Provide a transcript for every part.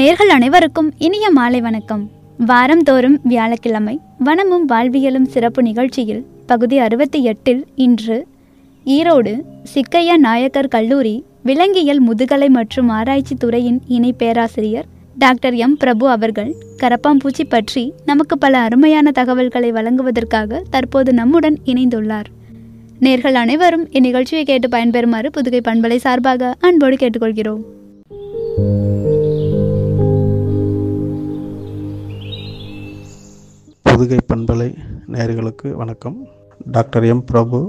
நேர்கள் அனைவருக்கும் இனிய மாலை வணக்கம் வாரந்தோறும் வியாழக்கிழமை வனமும் வாழ்வியலும் சிறப்பு நிகழ்ச்சியில் பகுதி அறுபத்தி எட்டில் இன்று ஈரோடு சிக்கையா நாயக்கர் கல்லூரி விலங்கியல் முதுகலை மற்றும் ஆராய்ச்சி துறையின் இணை பேராசிரியர் டாக்டர் எம் பிரபு அவர்கள் கரப்பாம்பூச்சி பற்றி நமக்கு பல அருமையான தகவல்களை வழங்குவதற்காக தற்போது நம்முடன் இணைந்துள்ளார் நேர்கள் அனைவரும் இந்நிகழ்ச்சியை கேட்டு பயன்பெறுமாறு புதுகை பண்பலை சார்பாக அன்போடு கேட்டுக்கொள்கிறோம் புதுகை பண்பலை நேயர்களுக்கு வணக்கம் டாக்டர் எம் பிரபு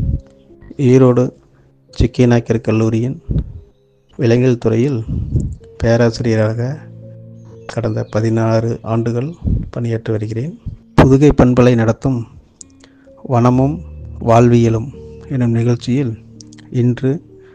ஈரோடு சிக்கி நாயக்கர் கல்லூரியின் விலங்கியல் துறையில் பேராசிரியராக கடந்த பதினாறு ஆண்டுகள் பணியாற்றி வருகிறேன் புதுகை பண்பலை நடத்தும் வனமும் வாழ்வியலும் எனும் நிகழ்ச்சியில் இன்று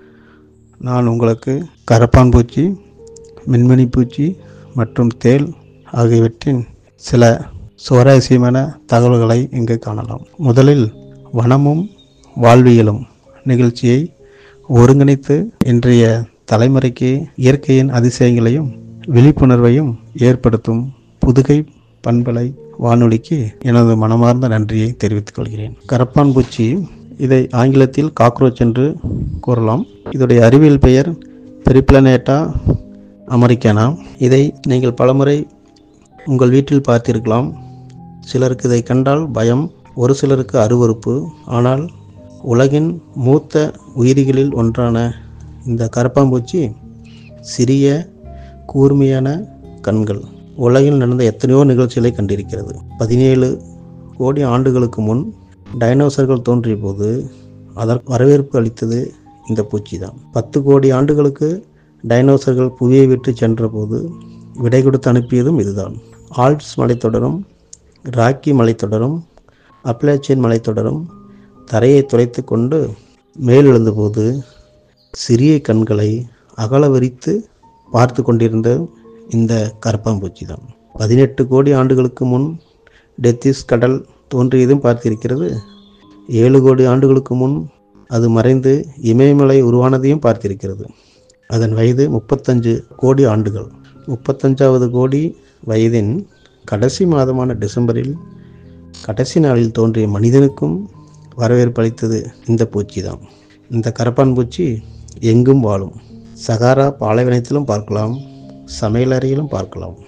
நான் உங்களுக்கு கரப்பான்பூச்சி மின்மினி பூச்சி மற்றும் தேள் ஆகியவற்றின் சில சுவாரஸ்யமான தகவல்களை இங்கு காணலாம் முதலில் வனமும் வாழ்வியலும் நிகழ்ச்சியை ஒருங்கிணைத்து இன்றைய தலைமுறைக்கு இயற்கையின் அதிசயங்களையும் விழிப்புணர்வையும் ஏற்படுத்தும் புதுகை பண்பலை வானொலிக்கு எனது மனமார்ந்த நன்றியை தெரிவித்துக் கொள்கிறேன் கரப்பான் பூச்சி இதை ஆங்கிலத்தில் காக்ரோச் என்று கூறலாம் இதோடைய அறிவியல் பெயர் பெரிப்ளனேட்டா அமெரிக்கானா இதை நீங்கள் பலமுறை உங்கள் வீட்டில் பார்த்திருக்கலாம் சிலருக்கு இதை கண்டால் பயம் ஒரு சிலருக்கு அருவருப்பு ஆனால் உலகின் மூத்த உயிரிகளில் ஒன்றான இந்த கரப்பாம்பூச்சி சிறிய கூர்மையான கண்கள் உலகில் நடந்த எத்தனையோ நிகழ்ச்சிகளை கண்டிருக்கிறது பதினேழு கோடி ஆண்டுகளுக்கு முன் டைனோசர்கள் தோன்றிய போது அதற்கு வரவேற்பு அளித்தது இந்த பூச்சி தான் பத்து கோடி ஆண்டுகளுக்கு டைனோசர்கள் புவியை விட்டு சென்றபோது விடை கொடுத்து அனுப்பியதும் இதுதான் ஆல்ப்ஸ் மலைத்தொடரும் ராக்கி மலைத்தொடரும் அப்லாச்சியன் மலைத்தொடரும் தரையை துளைத்து கொண்டு மேலெழுந்தபோது சிறிய கண்களை அகல விரித்து பார்த்து கொண்டிருந்த இந்த கரப்பாம்பூச்சி தான் பதினெட்டு கோடி ஆண்டுகளுக்கு முன் டெத்திஸ் கடல் தோன்றியதும் பார்த்திருக்கிறது ஏழு கோடி ஆண்டுகளுக்கு முன் அது மறைந்து இமயமலை உருவானதையும் பார்த்திருக்கிறது அதன் வயது முப்பத்தஞ்சு கோடி ஆண்டுகள் முப்பத்தஞ்சாவது கோடி வயதின் கடைசி மாதமான டிசம்பரில் கடைசி நாளில் தோன்றிய மனிதனுக்கும் வரவேற்பு அளித்தது இந்த பூச்சி தான் இந்த கரப்பான் பூச்சி எங்கும் வாழும் சகாரா பாலைவனத்திலும் பார்க்கலாம் சமையலறையிலும் பார்க்கலாம்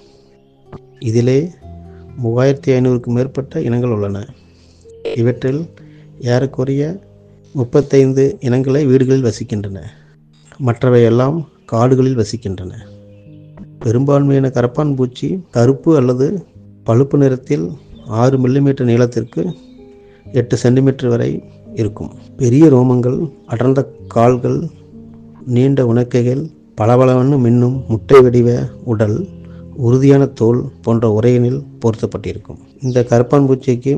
இதிலே மூவாயிரத்தி ஐநூறுக்கும் மேற்பட்ட இனங்கள் உள்ளன இவற்றில் ஏறக்குறைய முப்பத்தைந்து இனங்களை வீடுகளில் வசிக்கின்றன மற்றவையெல்லாம் காடுகளில் வசிக்கின்றன பெரும்பான்மையான கரப்பான் பூச்சி கருப்பு அல்லது பழுப்பு நிறத்தில் ஆறு மில்லிமீட்டர் நீளத்திற்கு எட்டு சென்டிமீட்டர் வரை இருக்கும் பெரிய ரோமங்கள் அடர்ந்த கால்கள் நீண்ட உணக்கைகள் பளபளவென்னு மின்னும் முட்டை வடிவ உடல் உறுதியான தோல் போன்ற உரையினில் பொருத்தப்பட்டிருக்கும் இந்த கரப்பான் பூச்சிக்கு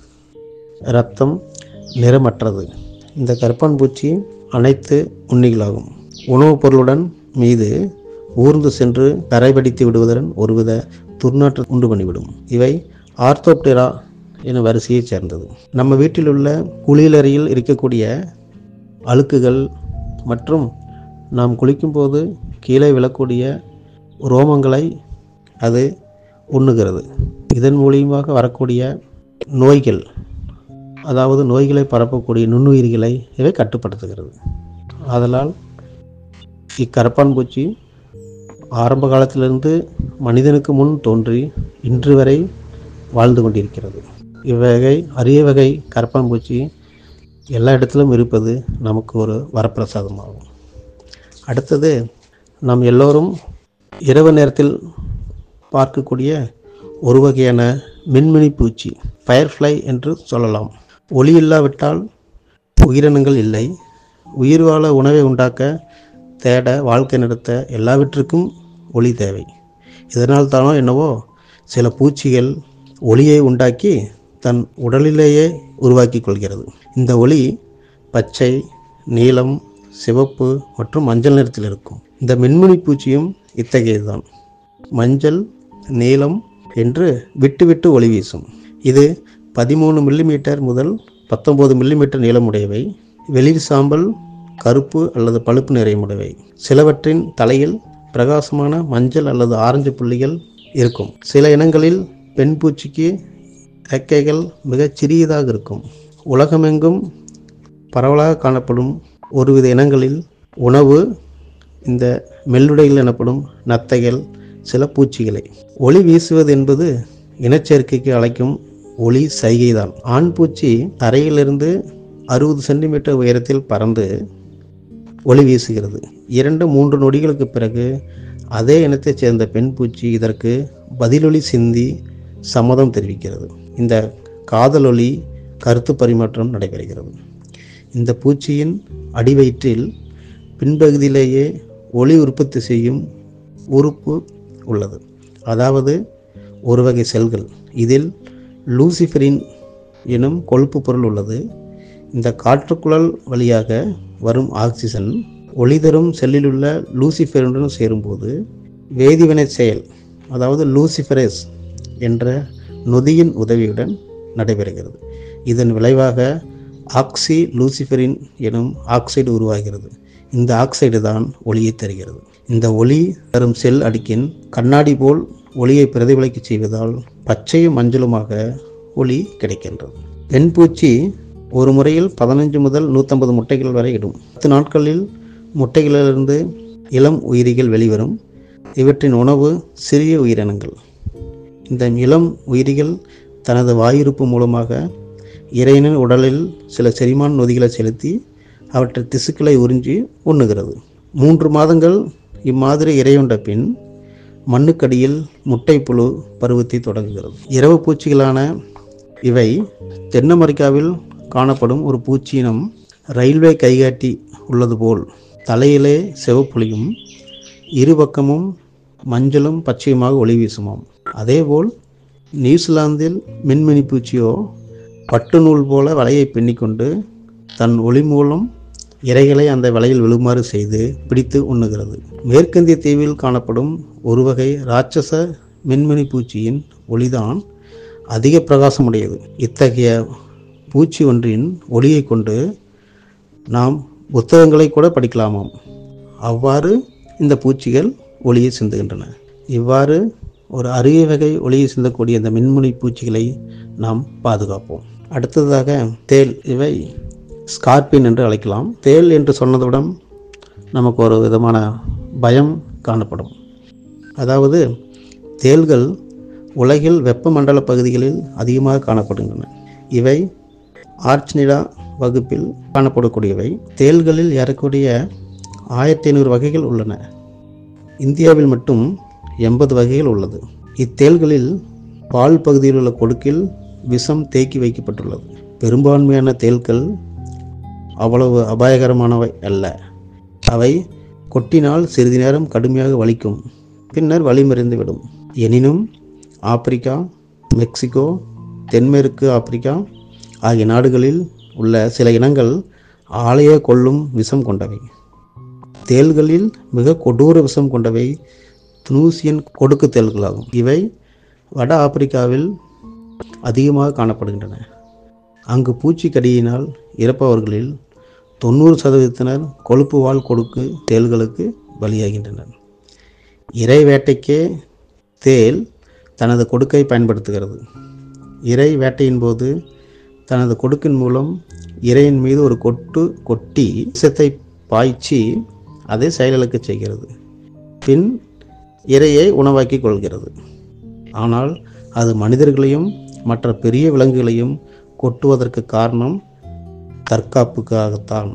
இரத்தம் நிறமற்றது இந்த கரப்பான் பூச்சி அனைத்து உண்ணிகளாகும் உணவுப் பொருளுடன் மீது ஊர்ந்து சென்று கரைபடித்து விடுவதுடன் ஒருவித துர்நாற்று உண்டு பண்ணிவிடும் இவை ஆர்த்தோப்டெரா எனும் வரிசையைச் சேர்ந்தது நம்ம வீட்டில் உள்ள குளியலறையில் இருக்கக்கூடிய அழுக்குகள் மற்றும் நாம் குளிக்கும்போது கீழே விழக்கூடிய ரோமங்களை அது உண்ணுகிறது இதன் மூலியமாக வரக்கூடிய நோய்கள் அதாவது நோய்களை பரப்பக்கூடிய நுண்ணுயிர்களை இவை கட்டுப்படுத்துகிறது ஆதலால் இக்கரப்பான் பூச்சி ஆரம்ப காலத்திலிருந்து மனிதனுக்கு முன் தோன்றி இன்று வரை வாழ்ந்து கொண்டிருக்கிறது இவ்வகை அரிய வகை கரப்பான் பூச்சி எல்லா இடத்திலும் இருப்பது நமக்கு ஒரு வரப்பிரசாதமாகும் அடுத்தது நாம் எல்லோரும் இரவு நேரத்தில் பார்க்கக்கூடிய ஒரு வகையான மின்மினி பூச்சி ஃபயர்ஃப்ளை என்று சொல்லலாம் ஒளி இல்லாவிட்டால் உயிரினங்கள் இல்லை உயிர் வாழ உணவை உண்டாக்க தேட வாழ்க்கை நடத்த எல்லாவற்றுக்கும் ஒளி தேவை இதனால் தானோ என்னவோ சில பூச்சிகள் ஒளியை உண்டாக்கி தன் உடலிலேயே உருவாக்கி கொள்கிறது இந்த ஒளி பச்சை நீலம் சிவப்பு மற்றும் மஞ்சள் நிறத்தில் இருக்கும் இந்த மின்மினி பூச்சியும் இத்தகையதுதான் மஞ்சள் நீலம் என்று விட்டு விட்டு ஒளி வீசும் இது பதிமூணு மில்லிமீட்டர் முதல் பத்தொம்போது மில்லிமீட்டர் நீளமுடையவை வெளிர் சாம்பல் கருப்பு அல்லது பழுப்பு நிறமுடையவை சிலவற்றின் தலையில் பிரகாசமான மஞ்சள் அல்லது ஆரஞ்சு புள்ளிகள் இருக்கும் சில இனங்களில் பெண் பூச்சிக்கு ரெக்கைகள் மிகச் சிறியதாக இருக்கும் உலகமெங்கும் பரவலாக காணப்படும் ஒருவித இனங்களில் உணவு இந்த மெல்லுடைகள் எனப்படும் நத்தைகள் சில பூச்சிகளை ஒளி வீசுவது என்பது இனச்சேர்க்கைக்கு அழைக்கும் ஒளி சைகைதான் ஆண் பூச்சி தரையிலிருந்து அறுபது சென்டிமீட்டர் உயரத்தில் பறந்து ஒளி வீசுகிறது இரண்டு மூன்று நொடிகளுக்கு பிறகு அதே இனத்தைச் சேர்ந்த பெண் பூச்சி இதற்கு பதிலொலி சிந்தி சம்மதம் தெரிவிக்கிறது இந்த காதலொலி கருத்து பரிமாற்றம் நடைபெறுகிறது இந்த பூச்சியின் அடிவயிற்றில் பின்பகுதியிலேயே ஒளி உற்பத்தி செய்யும் உறுப்பு உள்ளது அதாவது ஒரு வகை செல்கள் இதில் லூசிஃபரின் எனும் கொழுப்பு பொருள் உள்ளது இந்த காற்றுக்குழல் வழியாக வரும் ஆக்சிஜன் ஒளி தரும் செல்லிலுள்ள லூசிஃபருடன் சேரும்போது வேதிவினை செயல் அதாவது லூசிஃபரேஸ் என்ற நொதியின் உதவியுடன் நடைபெறுகிறது இதன் விளைவாக ஆக்சி லூசிஃபரின் எனும் ஆக்சைடு உருவாகிறது இந்த ஆக்சைடு தான் ஒளியை தருகிறது இந்த ஒளி தரும் செல் அடுக்கின் கண்ணாடி போல் ஒளியை பிரதிபலிக்க செய்வதால் பச்சையும் மஞ்சளுமாக ஒளி கிடைக்கின்றது பெண் பூச்சி ஒரு முறையில் பதினஞ்சு முதல் நூற்றம்பது முட்டைகள் வரை இடும் பத்து நாட்களில் முட்டைகளிலிருந்து இளம் உயிரிகள் வெளிவரும் இவற்றின் உணவு சிறிய உயிரினங்கள் இந்த இளம் உயிரிகள் தனது வாயுறுப்பு மூலமாக இறைவனின் உடலில் சில செரிமான நொதிகளை செலுத்தி அவற்றை திசுக்களை உறிஞ்சி உண்ணுகிறது மூன்று மாதங்கள் இம்மாதிரி இறையுண்ட பின் மண்ணுக்கடியில் முட்டை புழு பருவத்தை தொடங்குகிறது இரவு பூச்சிகளான இவை தென் அமெரிக்காவில் காணப்படும் ஒரு பூச்சியினம் ரயில்வே கைகாட்டி உள்ளது போல் தலையிலே சிவப்புலியும் இருபக்கமும் மஞ்சளும் பச்சையுமாக ஒளி வீசுமாம் அதேபோல் நியூசிலாந்தில் மின்மினி பூச்சியோ பட்டு நூல் போல வலையை பின்னிக்கொண்டு தன் ஒளி மூலம் இரைகளை அந்த வலையில் விழுமாறு செய்து பிடித்து உண்ணுகிறது மேற்கந்திய தீவில் காணப்படும் ஒரு வகை ராட்சச மின்மினி பூச்சியின் ஒளிதான் அதிக பிரகாசமுடையது இத்தகைய பூச்சி ஒன்றின் ஒளியை கொண்டு நாம் புத்தகங்களை கூட படிக்கலாமாம் அவ்வாறு இந்த பூச்சிகள் ஒளியை சிந்துகின்றன இவ்வாறு ஒரு அரிய வகை ஒளியை சிந்தக்கூடிய இந்த மின்முனி பூச்சிகளை நாம் பாதுகாப்போம் அடுத்ததாக தேல் இவை ஸ்கார்பின் என்று அழைக்கலாம் தேல் என்று சொன்னதுடன் நமக்கு ஒரு விதமான பயம் காணப்படும் அதாவது தேள்கள் உலகில் வெப்பமண்டல பகுதிகளில் அதிகமாக காணப்படுகின்றன இவை ஆர்ச்னிடா வகுப்பில் காணப்படக்கூடியவை தேள்களில் ஏறக்கூடிய ஆயிரத்தி ஐநூறு வகைகள் உள்ளன இந்தியாவில் மட்டும் எண்பது வகைகள் உள்ளது இத்தேள்களில் பால் பகுதியில் உள்ள கொடுக்கில் விஷம் தேக்கி வைக்கப்பட்டுள்ளது பெரும்பான்மையான தேள்கள் அவ்வளவு அபாயகரமானவை அல்ல அவை கொட்டினால் சிறிது நேரம் கடுமையாக வலிக்கும் பின்னர் வழிமறிந்துவிடும் எனினும் ஆப்பிரிக்கா மெக்சிகோ தென்மேற்கு ஆப்பிரிக்கா ஆகிய நாடுகளில் உள்ள சில இனங்கள் ஆலய கொள்ளும் விஷம் கொண்டவை தேள்களில் மிக கொடூர விஷம் கொண்டவை துனூசியன் கொடுக்கு தேள்களாகும் இவை வட ஆப்பிரிக்காவில் அதிகமாக காணப்படுகின்றன அங்கு பூச்சி கடியினால் இறப்பவர்களில் தொண்ணூறு சதவீதத்தினர் கொழுப்பு வால் கொடுக்கு தேள்களுக்கு பலியாகின்றனர் இறை வேட்டைக்கே தேள் தனது கொடுக்கை பயன்படுத்துகிறது இறை வேட்டையின் போது தனது கொடுக்கின் மூலம் இரையின் மீது ஒரு கொட்டு கொட்டி விஷத்தை பாய்ச்சி அதை செயலிழக்க செய்கிறது பின் இரையை உணவாக்கி கொள்கிறது ஆனால் அது மனிதர்களையும் மற்ற பெரிய விலங்குகளையும் கொட்டுவதற்கு காரணம் தற்காப்புக்காகத்தான்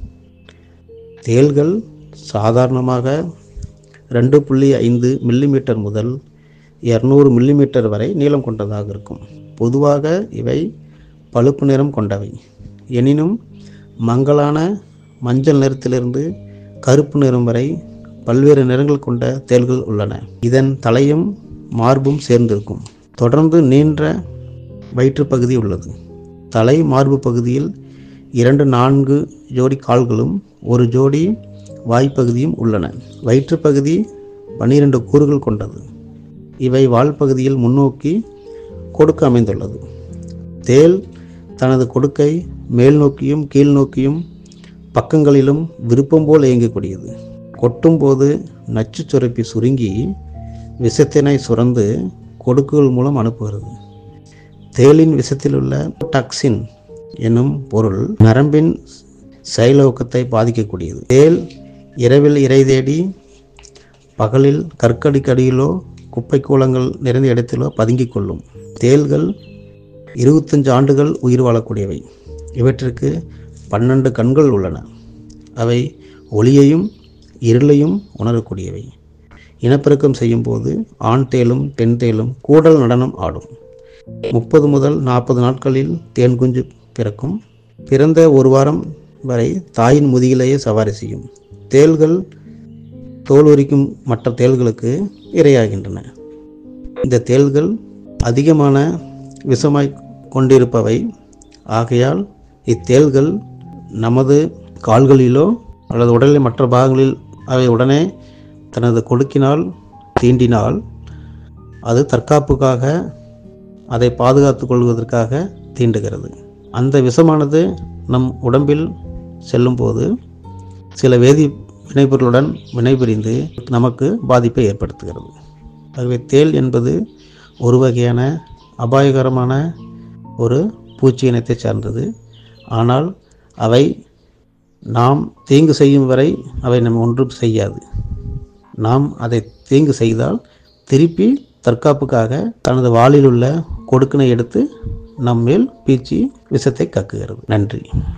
தேள்கள் சாதாரணமாக ரெண்டு புள்ளி ஐந்து மில்லிமீட்டர் முதல் இரநூறு மில்லிமீட்டர் வரை நீளம் கொண்டதாக இருக்கும் பொதுவாக இவை பழுப்பு நிறம் கொண்டவை எனினும் மங்கலான மஞ்சள் நிறத்திலிருந்து கருப்பு நிறம் வரை பல்வேறு நிறங்கள் கொண்ட தேள்கள் உள்ளன இதன் தலையும் மார்பும் சேர்ந்திருக்கும் தொடர்ந்து நீண்ட வயிற்றுப்பகுதி உள்ளது தலை மார்பு பகுதியில் இரண்டு நான்கு ஜோடி கால்களும் ஒரு ஜோடி வாய்ப்பகுதியும் உள்ளன வயிற்றுப்பகுதி பன்னிரண்டு கூறுகள் கொண்டது இவை வால் பகுதியில் முன்னோக்கி கொடுக்க அமைந்துள்ளது தேல் தனது கொடுக்கை மேல் நோக்கியும் கீழ் நோக்கியும் பக்கங்களிலும் விருப்பம் போல் இயங்கக்கூடியது கொட்டும்போது நச்சு சுரப்பி சுருங்கி விஷத்தினை சுரந்து கொடுக்குகள் மூலம் அனுப்புகிறது தேளின் விஷத்தில் உள்ள டாக்சின் என்னும் பொருள் நரம்பின் செயலோக்கத்தை பாதிக்கக்கூடியது தேள் இரவில் இறை தேடி பகலில் கற்கடிக்கடியிலோ குப்பை கூலங்கள் நிறைந்த இடத்திலோ பதுங்கிக் கொள்ளும் தேள்கள் இருபத்தஞ்சு ஆண்டுகள் உயிர் வாழக்கூடியவை இவற்றிற்கு பன்னெண்டு கண்கள் உள்ளன அவை ஒளியையும் இருளையும் உணரக்கூடியவை இனப்பெருக்கம் செய்யும்போது ஆண் தேலும் பெண் தேலும் கூடல் நடனம் ஆடும் முப்பது முதல் நாற்பது நாட்களில் தேன் குஞ்சு பிறக்கும் பிறந்த ஒரு வாரம் வரை தாயின் முதுகிலேயே சவாரி செய்யும் தேள்கள் தோல் உரிக்கும் மற்ற தேள்களுக்கு இரையாகின்றன இந்த தேள்கள் அதிகமான விஷமாய் கொண்டிருப்பவை ஆகையால் இத்தேள்கள் நமது கால்களிலோ அல்லது உடலின் மற்ற பாகங்களில் அவை உடனே தனது கொடுக்கினால் தீண்டினால் அது தற்காப்புக்காக அதை பாதுகாத்து கொள்வதற்காக தீண்டுகிறது அந்த விஷமானது நம் உடம்பில் செல்லும்போது சில வேதி வினைப்பொருளுடன் வினைபுரிந்து நமக்கு பாதிப்பை ஏற்படுத்துகிறது ஆகவே தேள் என்பது ஒரு வகையான அபாயகரமான ஒரு பூச்சி இனத்தை சார்ந்தது ஆனால் அவை நாம் தீங்கு செய்யும் வரை அவை நம்ம ஒன்றும் செய்யாது நாம் அதை தீங்கு செய்தால் திருப்பி தற்காப்புக்காக தனது வாளில் உள்ள கொடுக்கினை எடுத்து நம்மேல் பீச்சி விஷத்தை கக்குகிறது நன்றி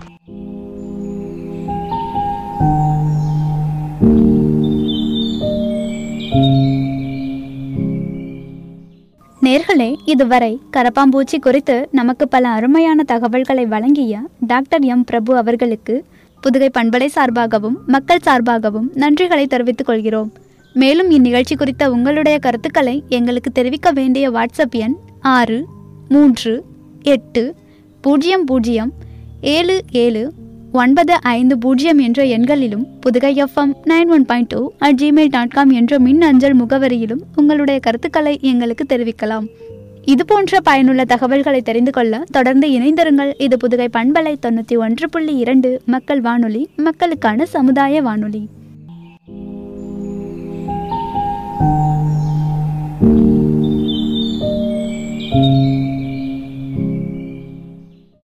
நேர்களே இதுவரை கரப்பாம்பூச்சி குறித்து நமக்கு பல அருமையான தகவல்களை வழங்கிய டாக்டர் எம் பிரபு அவர்களுக்கு புதுகை பண்பலை சார்பாகவும் மக்கள் சார்பாகவும் நன்றிகளை தெரிவித்துக் கொள்கிறோம் மேலும் இந்நிகழ்ச்சி குறித்த உங்களுடைய கருத்துக்களை எங்களுக்கு தெரிவிக்க வேண்டிய வாட்ஸ்அப் எண் ஆறு மூன்று எட்டு பூஜ்ஜியம் பூஜ்ஜியம் ஏழு ஏழு ஒன்பது ஐந்து பூஜ்ஜியம் என்ற எண்களிலும் Pudugai FM nine one point two at Gmail dot com என்ற மின் அஞ்சல் முகவரியிலும் உங்களுடைய கருத்துக்களை எங்களுக்கு தெரிவிக்கலாம் இது போன்ற பயனுள்ள தகவல்களை தெரிந்து கொள்ள தொடர்ந்து இணைந்திருங்கள் இது புதுகை பண்பலை தொண்ணூற்றி ஒன்று புள்ளி இரண்டு மக்கள் வானொலி மக்களுக்கான சமுதாய வானொலி